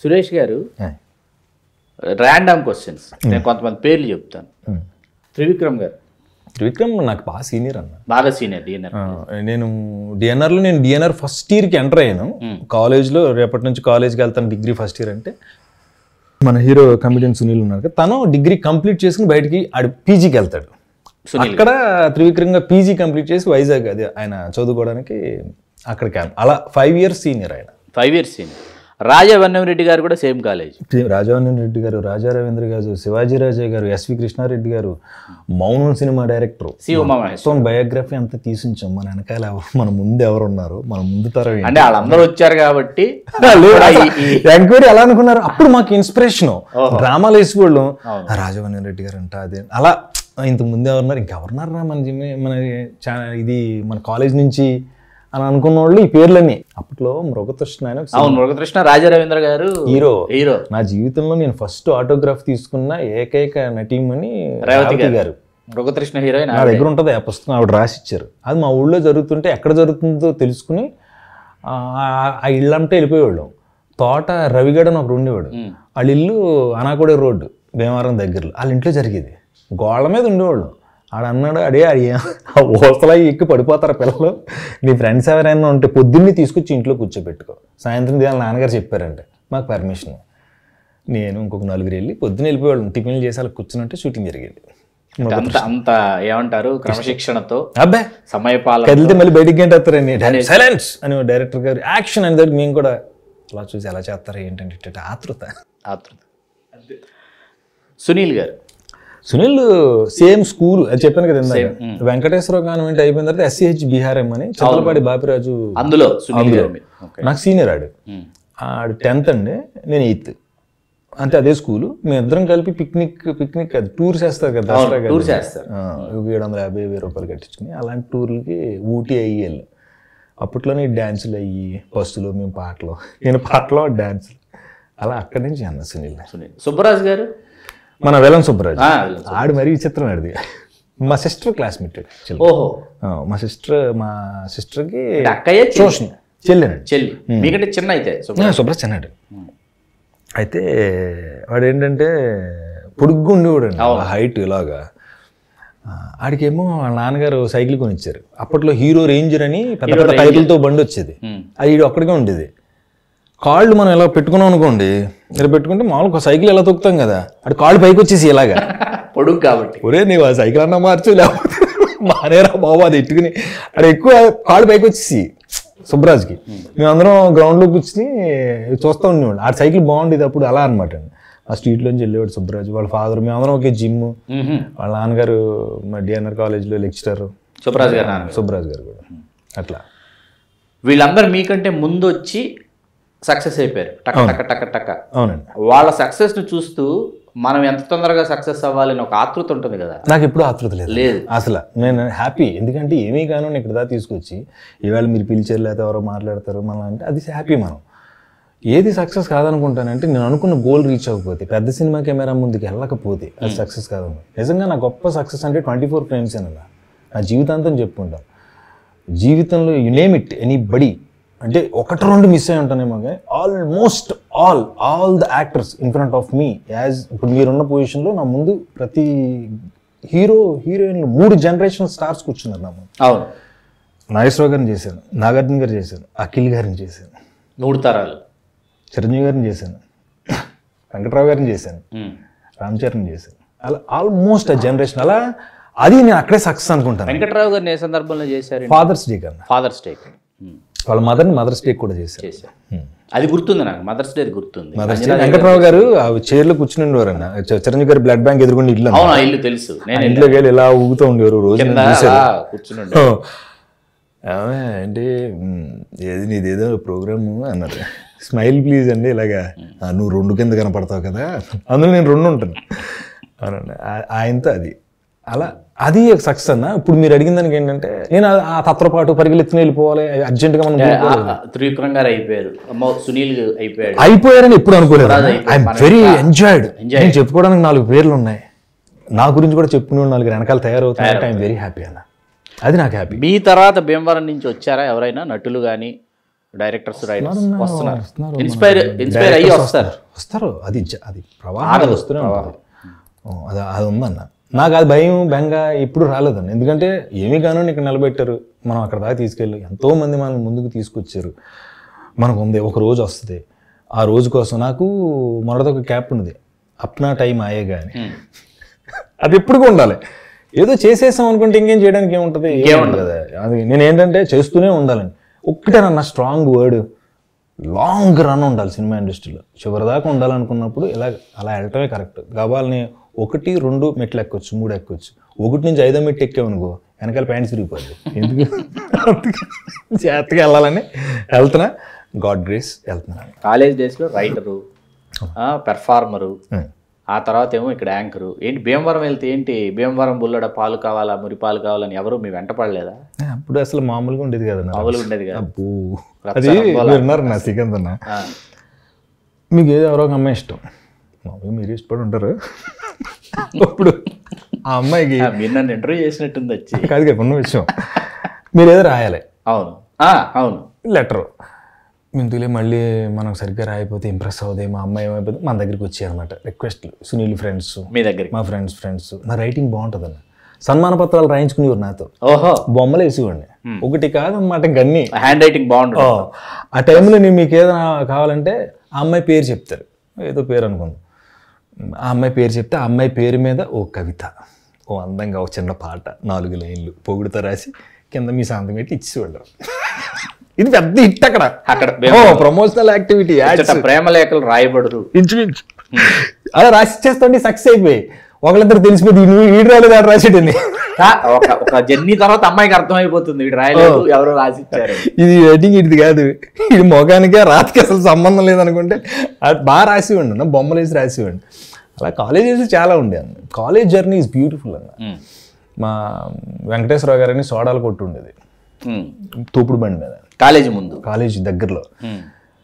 సురేష్ గారు ఆ. Random questions నేను కొంతమంది పేర్లు చెప్తాను ఉమ్. త్రివిక్రమ్ గారు త్రివిక్రమ్ నాకు బాగా సీనియర్ అన్న బాగా సీనియర్ డిఎన్ఆర్ ఆ, నేను డిఎన్ఆర్లో నేను డిఎన్ఆర్ ఫస్ట్ ఇయర్కి ఎంటర్ అయ్యాను కాలేజ్లో రేపటి నుంచి కాలేజ్కి వెళ్తాను డిగ్రీ ఫస్ట్ ఇయర్ అంటే మన హీరో కమిడియన్ సునీల్ ఉన్నారు కదా తను డిగ్రీ కంప్లీట్ చేసుకుని బయటికి ఆడు పీజీకి వెళ్తాడు సునీల్ అక్కడ త్రివిక్రమంగా పీజీ కంప్లీట్ చేసి వైజాగ్ అది ఆయన చదువుకోవడానికి అక్కడికి వెళ్ళాను. అలా ఫైవ్ ఇయర్స్ సీనియర్ ఆయన five years senior Raja Vannemreddy garu కూడా సేమ్ కాలేజ్ రాజావన్ రెడ్డి గారు రాజా రవీంద్ర గారు శివాజీ రాజా గారు ఎస్వి కృష్ణారెడ్డి గారు మౌనం సినిమా డైరెక్టర్ సి ఉమామహేష్ మొత్తం బయోగ్రఫీ అంతా తీసించాం మన వెనకాల ఎవరు మన ముందు ఎవరు ఉన్నారు మన ముందు తరం ఏంటి? అంటే వాళ్ళందరూ వచ్చారు కాబట్టి లేదు, కూడా అసలు ఈ- ఈ- ఎంక్వైరీ ఎలా అనుకున్నారు అప్పుడు మాకు ఇన్స్పిరేషన్ డ్రామాలు వేసుకోవడం రాజవన్ రెడ్డి గారు అంట అదే అలా ఇంత ముందే ఎవరున్నారు ఇంకెవరున్నారు రా మన జిమ్ మన చా- ఇది మన కాలేజ్ నుంచి అని అనుకున్న వాళ్ళు ఈ పేర్లన్నీ అప్పట్లో మృగతృష్ణ ఆయన ఒక అవును మురగకృష్ణ రాజా రవీంద్ర గారు హీరో హీరో నా జీవితంలో నేను ఫస్ట్ ఆటోగ్రాఫ్ తీసుకున్న ఏకైక నటీమణి రేవతి రేవతి గారు మృగకృష్ణ హీరోయిన్ నా దగ్గర ఉంటుంది ఆ పుస్తకం ఆవిడ రాసి ఇచ్చారు అది మా ఊళ్ళో జరుగుతుంటే ఎక్కడ జరుగుతుందో తెలుసుకుని ఆ ఆ ఇల్లంటే వెళ్ళిపోయేవాళ్ళం తోట రవిగడ అని ఒకడు ఉండేవాడు వాళ్ళ ఇల్లు అనాకోడే రోడ్డు భీమవరం దగ్గరలో వాళ్ళ ఇంట్లో జరిగేది గోళ్ళ మీద ఉండేవాళ్ళు ఆడ అన్నాడు అడే ఆడి ఆ ఓసలా ఎక్కి పడిపోతారు పిల్లలు నీ ఫ్రెండ్స్ ఎవరైనా ఉంటే పొద్దున్నే తీసుకొచ్చి ఇంట్లో కూర్చోబెట్టుకో సాయంత్రం వాళ్ళ నాన్నగారు చెప్పారంటే మాకు పర్మిషన్ నేను ఇంకొక నలుగురు వెళ్ళి పొద్దున్న వెళ్ళిపోయేవాళ్ళం టిఫిన్లు చేసి అలా కూర్చున్నట్టే షూటింగ్ జరిగేది అంత అంత ఏమంటారు క్రమశిక్షణతో అబ్బాయి సమయపాలన కదిలితే మళ్ళీ బయటికి గంటేస్తారని సైలెన్స్ అని డైరెక్టర్ గారు యాక్షన్ అని దగ్గర మేము కూడా అలా చూసి ఎలా చేస్తారు ఏంటంటే ఇట్ట ఆతృత ఆతృత సునీల్ గారు సునీల్ సేమ్ స్కూల్ అది చెప్పాను కదా ఇందాక వెంకటేశ్వర కాన్వెంట్ అయిపోయిన తర్వాత ఎస్సీహెచ్ బీహార్ఎం అని చంద్రపాడి బాపిరాజు అందులో సునీల్ గారు మీరు. ఓకే నాకు సీనియర్ ఆడు ఉమ్. ఆడు టెన్త్ అండి నేను ఎయిత్ అంటే అదే స్కూల్ మేమిద్దరం కలిపి పిక్నిక్ పిక్నిక్ అది టూర్స్ వేస్తారు కదా దసరా కదా. టూర్ చేస్తారు ఆ, ఒక ఏడు వందల యాభై వెయ్యి రూపాయలు కట్టించుకుని అలాంటి టూర్లకి ఊటీ అయ్యి వెళ్ళి అప్పట్లోనే డ్యాన్సులు అయ్యి బస్సులు మేము పాటలు నేను పాటలు డ్యాన్సులు అలా అక్కడి నుంచి అన్న సునీల్ సునీల్ సుబ్బరాజు గారు మన వెలం సుబ్బరాజు ఆ, ఆడు మరీ విచిత్రం ఆడిది మా సిస్టర్ క్లాస్మేట్ ఓహో మా సిస్టర్ మా సిస్టర్కి అంటే అక్కయ్య చెల్లి. ట్యూషన్ చెల్లినండి చెల్లి మీకంటే చిన్న అయితే సుబ్బరాజు సుబ్రత్ చిన్నాడు అయితే వాడు ఏంటంటే పొడుగ్గా ఉండేవాడు హైట్ ఇలాగా ఆ, ఆడికేమో వాళ్ళ నాన్నగారు సైకిల్ కొనిచ్చారు అప్పట్లో హీరో రేంజర్ అని పెద్ద పెద్ద టైర్లతో బండి వచ్చేది ఉమ్. అది ఈడు ఒక్కడిగా ఉండేది కాళ్ళు మనం ఇలా పెట్టుకున్నాం అనుకోండి ఇలా పెట్టుకుంటే మామూలుగా సైకిల్ ఎలా తొక్కుతాం కదా అటు కాళ్ళు పైకి వచ్చేసి ఇలాగా పొడుగు కాబట్టి ఒరే నీవు ఆ సైకిల్ అన్నా మార్చు లేకపోతే మానేరా బాబు అది ఎట్టుకుని అక్కడ ఎక్కువ కాళ్ళు పైకి వచ్చేసి సుబ్రాజ్కి మేమందరం గ్రౌండ్లో కూర్చుని చూస్తూ ఉండేవాడు ఆ సైకిల్ బాగుండేది అప్పుడు అలా అనమాట ఆ స్ట్రీట్లోంచి వెళ్ళేవాడు సుబ్రాజ్ వాళ్ళ ఫాదర్ మేమందరం ఒకే జిమ్ మ్మ్హ. వాళ్ళ నాన్నగారు మా డిఎన్ఆర్ కాలేజ్లో లెక్చరర్ సుబ్బరాజు గారు నాన్న సుబ్రాజ్ గారు కూడా అట్లా వీళ్ళందరూ మీకంటే ముందు వచ్చి సక్సెస్ అయిపోయారు టక టక టక టక అవునండి వాళ్ళ సక్సెస్ ని చూస్తూ మనం ఎంత తొందరగా సక్సెస్ అవ్వాలని ఒక ఆతృత ఉంటుంది కదా నాకు ఎప్పుడు ఆతృత లేదు లేదు అసలు నేను హ్యాపీ ఎందుకంటే ఏమీ కాను నేను ఇక్కడ దాకా తీసుకొచ్చి ఈవేళ మీరు పిలిచారు లేకపోతే ఎవరో మాట్లాడతారు మనం అంటే అది హ్యాపీ మనం ఏది సక్సెస్ కాదనుకుంటానంటే నేను అనుకున్న గోల్ రీచ్ అవ్వకపోతే పెద్ద సినిమా కెమెరా ముందుకు వెళ్ళకపోతే అది సక్సెస్ కాదను నిజంగా నా గొప్ప సక్సెస్ అంటే ట్వంటీ ఫోర్ ఫ్రేమ్స్ అన్న నా జీవితాంతం చెప్పుకుంటాను జీవితంలో you name it anybody అంటే ఒకటి రెండు మిస్ అయి ఉంటానేమో కానీ almost all all the actors in front of me as ఇప్పుడు మీరున్న పొజిషన్లో నా ముందు ప్రతి హీరో హీరోయిన్లు మూడు జనరేషన్ స్టార్స్ కూర్చున్నారు నా ముందు అవును నాగేశ్వరరావు గారిని చేశాను నాగార్జున గారు చేశాను అఖిల్ గారిని చేశాను మూడు తరాలు చిరంజీవి గారిని చేశాను వెంకట్రావు గారిని చేశాను ఉమ్. రామ్ చరణ్ చేశాను అలా ఆల్మోస్ట్ ఆ జనరేషన్ అలా అది నేను అక్కడే సక్సెస్ అనుకుంటాను వెంకట్రావు గారిని ఏ సందర్భంలో చేశారు ఫాదర్స్ డే కన్నా ఫాదర్స్ డే వాళ్ళ మదర్ని మదర్స్ డే కూడా చేశారు చేశారు అది గుర్తుంది నాకు మదర్స్ డే గుర్తుంది మదర్స్ డే వెంకట్రావు గారు ఆ చైర్లో కూర్చుని ఉండేవారు అన్న చ- చిరంజీవి గారి బ్లడ్ బ్యాంక్ ఎదుర్కొండి ఇల్లు అన్న. అవును ఆ ఇల్లు తెలుసు నేను ఆ ఇంట్లోకి వెళ్ళి ఇలా ఊగుతూ ఉండేవారు రోజు నేను చూశాను. అలా కూర్చుని ఉండే. ఆమె అంటే "మ్, ఏది నీదేదో ప్రోగ్రాము అన్నారు స్మైల్ ప్లీజ్ అండి ఇలాగా "ఆ, నువ్వు రెండు కింద కనపడతావు కదా అందులో నేను రెండు ఉంటాను అవునండి ఆ- ఆయనతో అది అలా అది సక్సెస్ అన్న ఇప్పుడు మీరు అడిగిన దానికి ఏంటంటే నేను ఆ- ఆ తత్వపాటు పరిగెత్తుని వెళ్ళిపోవాలి అర్జెంటుగా మనం ఆ, ఆ, త్రివిక్రమ్ గారు అయిపోయారు అమ్మో సునీల్ అయిపోయాడు అయిపోయారని ఎప్పుడు అనుకోలేదు అయిపోయారు. ఐఎమ్ వెరీ ఎంజాయ్డ్ నేను చెప్పుకోవడానికి నాలుగు పేర్లు ఉన్నాయి నా గురించి కూడా చెప్పుకునే నాలుగు వెనకాల తయారవుతున్నాయి ఐఎమ్ వెరీ హ్యాపీ అన్న అది నాకు హ్యాపీ మీ తర్వాత భీమవరం నుంచి వచ్చారా ఎవరైనా నటులు కానీ డైరెక్టర్స్ రైటర్స్ వస్తున్నారు, వస్తున్నారు వస్తున్నారు. ఇన్స్పైర్ మన ఇన్స్పైర్ అయ్యి directors వస్తారు వస్తారు అది జ- అది ప్రవాహం ఆగదు, వస్తూనే ఉంటుంది ఓ, అది అది ఉందన్న నాకు అది భయం బెంగ ఎప్పుడు రాలేదండి ఎందుకంటే ఏమీ కానో ఇక్కడ నిలబెట్టారు మనం అక్కడ దాకా తీసుకెళ్ళి ఎంతో మంది మనల్ని ముందుకు తీసుకొచ్చారు మనకు ఉంది ఒక రోజు వస్తుంది ఆ రోజు కోసం నాకు మొదటి ఒక క్యాప్ ఉన్నది అప్నా టైం ఆయేగా అని అది ఎప్పుడు ఉండాలి ఏదో చేసేసాం అనుకుంటే ఇంకేం చేయడానికి ఏముంటుంది ఏముండదు కదా అది నేను ఏంటంటే చేస్తూనే ఉండాలని ఒక్కటే నా స్ట్రాంగ్ వర్డ్ లాంగ్ రన్ ఉండాలి సినిమా ఇండస్ట్రీలో చివరి దాకా ఉండాలనుకున్నప్పుడు ఇలా అలా వెళ్ళటమే కరెక్ట్ గబాల్ని ఒకటి రెండు మెట్లు ఎక్కొచ్చు మూడు ఎక్కొచ్చు ఒకటి నుంచి ఐదో మెట్టు ఎక్కామనుకో వెనకాల ప్యాంట్ తిరిగిపోద్ది ఎందుకు అందుకే జాగ్రత్తగా వెళ్ళాలని వెళ్తున్నా గాడ్ గ్రేస్ వెళ్తున్నాను కాలేజ్ డేస్ లో రైటరు పెర్ఫార్మరు Hmm. ఆ తర్వాత ఏమో ఇక్కడ యాంకరు ఏంటి భీమవరం వెళ్తే ఏంటి భీమవరం బుల్లడ పాలు కావాలా మురి పాలు కావాలని ఎవరు మీ వెంట పడలేదా అప్పుడు అసలు మామూలుగా ఉండేది కదా మామూలుగా ఉండేది కదా అబ్బో అది మీరు విన్నారు నా సికంద్ అన్న ఆ, మీకు ఏదో ఎవరో ఒక అమ్మాయి ఇష్టం మామూలుగా మీరు ఇష్టపడి ఉంటారు అప్పుడు ఆ అమ్మాయికి ఆ, మీరు నన్ను ఇంటర్వ్యూ చేసినట్టుంది వచ్చి కాదు కదా ఉన్న విషయం మీరు ఏదో రాయాలి అవును ఆ, అవును లెటరు మెంతులే మళ్ళీ మనం సరిగ్గా రాయిపోతే ఇంప్రెస్ అవుదే మా అమ్మాయి ఏమైపోతే మన దగ్గరికి వచ్చాయి అనమాట రిక్వెస్ట్లు సునీల్ ఫ్రెండ్స్ మీ దగ్గరికి మా ఫ్రెండ్స్ ఫ్రెండ్స్ నా రైటింగ్ బాగుంటుందన్న సన్మాన పత్రాలు రాయించుకునేవారు నాతో ఓహో బొమ్మలు వేసేవాడిని ఒకటి కాదన్నమాట గన్ని హ్యాండ్ రైటింగ్ బాగుంటుంది ఓ, ఆ టైంలో నేను మీకు ఏదైనా కావాలంటే ఆ అమ్మాయి పేరు చెప్తారు ఏదో పేరు అనుకుందాం ఆ అమ్మాయి పేరు చెప్తే ఆ అమ్మాయి పేరు మీద ఓ కవిత ఓ అందంగా ఒక చిన్న పాట నాలుగు లైన్లు పొగుడుతో రాసి కింద మీ సాంతం పెట్టి ఇచ్చేవాళ్ళు ఇది పెద్ద హిట్ అక్కడ అక్కడ ఓ ప్రమోషనల్ యాక్టివిటీ ఇచ్చట ప్రేమ లేఖలు రాయబడరు ఇంచుమించు అలా రాసి ఇచ్చేస్తుంటే సక్సెస్ అయిపోయి ఒకళ్ళిద్దరు తెలిసిపోయింది నువ్వు ఈడు రాలేదు ఆడు రాసేటండి ఆ, ఒక ఒక జర్నీ తర్వాత అమ్మాయికి అర్థమైపోతుంది వీడు రాయలేదు ఎవరో రాసిచ్చారు ఇది రైటింగ్ ఇది కాదు ఇది మొగానికే రాతకి అసలు సంబంధం లేదనుకుంటే అది బాగా రాసివ్వండి అన్న బొమ్మలు వేసి రాసివ్వండి అలా కాలేజెస్ చాలా ఉండే అన్న కాలేజ్ జర్నీ ఈజ్ బ్యూటిఫుల్ అన్న ఉమ్, మా వెంకటేశ్వరరావు గారని సోడాలు కొట్టు ఉండేది ఉమ్. తూపుడు బండి మీద కాలేజీ ముందు కాలేజ్ దగ్గరలో ఉమ్,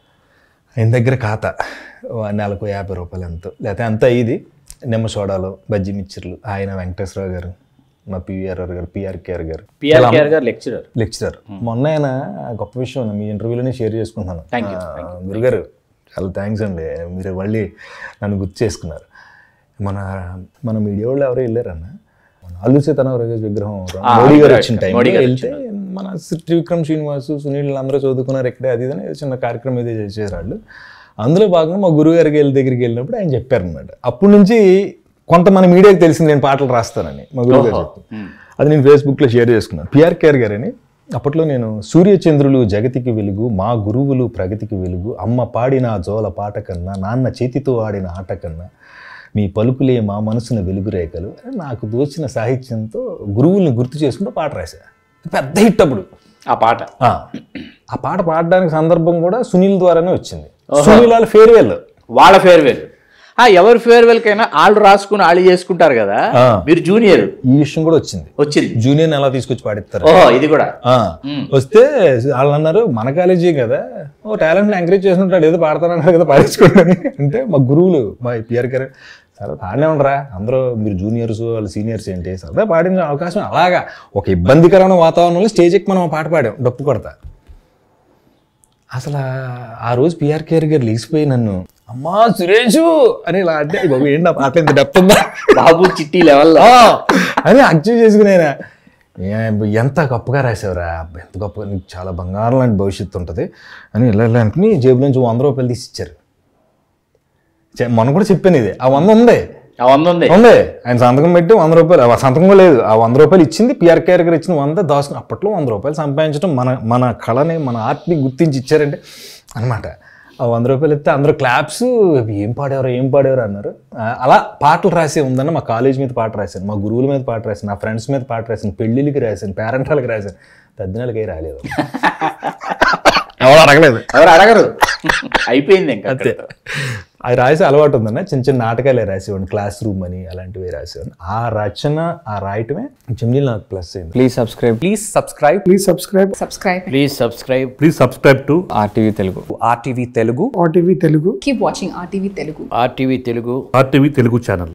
ఆయన దగ్గర ఖాతా ఓ నెలకు యాభై రూపాయలు ఎంతో లేకపోతే అంత ఇది నిమ్మ సోడాలు బజ్జీ మిక్చర్లు ఆయన వెంకటేశ్వరరావు గారు మా PVR garu PRKR garu PR KR garu lecturer lecturer మొన్న ఆయన గొప్ప విషయం మీ ఇంటర్వ్యూలోనే షేర్ చేసుకుంటున్నాను Thank you, ఆ, గురుగారు చాలా థ్యాంక్స్ అండి మీరు మళ్ళీ నన్ను గుర్తు చేసుకున్నారు మన మన మీడియా వాళ్ళు ఎవరో వెళ్ళారన్న మన అల్లు సీతారామరాజు విగ్రహం మోడీ గారు వచ్చిన టైం మోడీ గారు వెళ్తే మన త్రివిక్రమ్ శ్రీనివాస్ సునీల్ అందరూ చదువుకున్నారు ఇక్కడే అది ఇది అని ఏదో చిన్న కార్యక్రమం ఏదో చేసేవారు వాళ్ళు అందులో భాగంగా మా గురువు గారికి వెళ్ళి దగ్గరికి వెళ్ళినప్పుడు ఆయన చెప్పారనమాట అప్పటి నుంచి కొంత మన మీడియాకి తెలిసింది నేను పాటలు రాస్తానని మా గురువు గారు చెప్పారు అది నేను ఫేస్బుక్లో షేర్ చేసుకున్నాను పిఆర్ కేర్ గారని అప్పట్లో నేను సూర్యచంద్రులు జగతికి వెలుగు మా గురువులు ప్రగతికి వెలుగు అమ్మ పాడిన ఆ జోల పాట కన్నా నాన్న చేతితో ఆడిన ఆట కన్నా మీ పలుకులే మా మనసున వెలుగు రేఖలు అని నాకు దోచిన సాహిత్యంతో గురువుల్ని గుర్తు చేసుకుంటూ పాట రాశా పెద్ద హిట్ అప్పుడు ఆ పాట ఆ, ఆ పాట పాడడానికి సందర్భం కూడా సునీల్ ద్వారానే వచ్చింది సునీల్ వాళ్ళ ఫేర్వెల్ వాళ్ళ ఫేర్వెల్ ఆ ఎవరి ఫేర్వెల్ కైనా వాళ్ళు రాసుకుని వాళ్ళు చేసుకుంటారు కదా ఆ. మీరు జూనియర్ ఈ విషయం కూడా వచ్చింది వచ్చింది జూనియర్ని ఎలా తీసుకొచ్చి పాడిస్తారు ఓహో ఇది కూడా ఆ, వస్తే వాళ్ళు అన్నారు మన కాలేజీ కదా ఓ టాలెంట్ని ఎంకరేజ్ చేస్తుంటాడు ఏదో పాడతానన్నారు కదా పాడించుకోండి అంటే మా గురువులు మా పిఆర్ గారు సరే పాడనే ఉండరా అందరూ మీరు జూనియర్స్ వాళ్ళు సీనియర్స్ ఏంటి సరదా పాడిన అవకాశం అలాగా ఒక ఇబ్బందికరమైన వాతావరణంలో స్టేజ్ ఎక్కి మనం ఆ పాట పాడాం డప్పు కొడతా అసలు ఆ- ఆ రోజు పిఆర్ కేర్ గారు లేచిపోయి నన్ను అమ్మా సురేషు అని ఇలా అంటే బాబు ఏంటి ఆ పాట ఎంత డెప్త్ ఉందా బాబు చిట్టి లెవెల్లో ఆ! అని అక్చూ చేసుకునేనా ఏ- ఎంత గొప్పగా రాసావురా అబ్బా, ఎంత గొప్పగా నీకు చాలా బంగారం లాంటి భవిష్యత్తు ఉంటుంది అని ఇలా ఇలా అనుకుని జేబులో నుంచి వంద రూపాయలు తీసి ఇచ్చారు చె- మొన్న కూడా చెప్పాను ఇది ఆ వంద ఉంది ఆ వంద ఉంది ఉంది ఆయన సంతకం పెట్టి వంద రూపాయలు ఆ సంతకం కూడా లేదు ఆ వంద రూపాయలు ఇచ్చింది పిఆర్ కేర్ గారు ఇచ్చిన వంద దాచుకుని అప్పట్లో వంద రూపాయలు సంపాదించడం మన మన కళని మన ఆర్ట్ని గుర్తించి ఇచ్చారంటే అనమాట ఆ వంద రూపాయలు ఇస్తే అందరూ క్లాప్స్ ఏం పాడేవారు ఏం పాడేవారు అన్నారు ఆ, అలా పాటలు రాసే ఉందన్న మా కాలేజ్ మీద పాట రాశాను మా గురువుల మీద పాట రాశాను నా ఫ్రెండ్స్ మీద పాట రాశాను పెళ్ళిళ్ళకి రాశాను పేరెంటాలకి రాశాను తద్దినాలకి రాలేదు ఎవరు అడగలేదు ఎవరు అడగరు అయిపోయింది ఇంకా అక్కడితో. అది రాసే అలవాటు ఉందన్న చిన్న చిన్న నాటకాలే రాసేవాడిని క్లాస్ రూమ్ అని అలాంటివి రాసేవాడిని ఆ రచన ఆ రాయటమే జమినీ నాకు ప్లస్ అయింది Please subscribe. Please subscribe. Please subscribe subscribe please subscribe Please subscribe to RTV Telugu. RTV Telugu. RTV Telugu. keep watching rtv telugu RTV Telugu RTV Telugu channel.